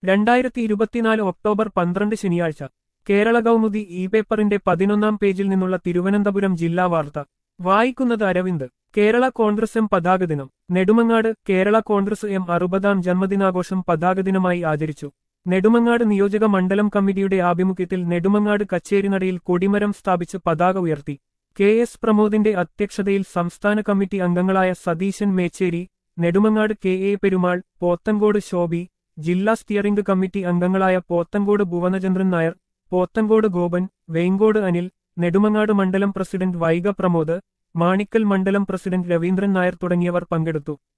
രണ്ടായിരത്തി ഇരുപത്തിനാല് ഒക്ടോബർ പന്ത്രണ്ട് ശനിയാഴ്ച കേരള കൗമുദി ഇ പേപ്പറിന്റെ പതിനൊന്നാം പേജിൽ നിന്നുള്ള തിരുവനന്തപുരം ജില്ലാ വാർത്ത വായിക്കുന്നത് അരവിന്ദ് കേരള കോൺഗ്രസ് എം പതാക ദിനം നെടുമങ്ങാട് കേരള കോൺഗ്രസ് എം അറുപതാം ജന്മദിനാഘോഷം പതാക ദിനമായി ആചരിച്ചു നെടുമങ്ങാട് നിയോജക മണ്ഡലം കമ്മിറ്റിയുടെ ആഭിമുഖ്യത്തിൽ നെടുമങ്ങാട് കച്ചേരിനടയിൽ കൊടിമരം സ്ഥാപിച്ച് പതാക ഉയർത്തി കെ എസ് പ്രമോദിന്റെ അധ്യക്ഷതയിൽ സംസ്ഥാന കമ്മിറ്റി അംഗങ്ങളായ സതീശൻ മേച്ചേരി നെടുമങ്ങാട് കെ എ പെരുമാൾ പോത്തൻകോട് ശോഭി ജില്ലാ സ്റ്റിയറിംഗ് കമ്മിറ്റി അംഗങ്ങളായ പോത്തൻകോട് ഭുവനചന്ദ്രൻ നായർ പോത്തൻകോട് ഗോപൻ വെയിങ്കോട് അനിൽ നെടുമങ്ങാട് മണ്ഡലം പ്രസിഡന്റ് വൈഗ പ്രമോദ് മാണിക്കൽ മണ്ഡലം പ്രസിഡന്റ് രവീന്ദ്രൻ നായർ തുടങ്ങിയവർ പങ്കെടുത്തു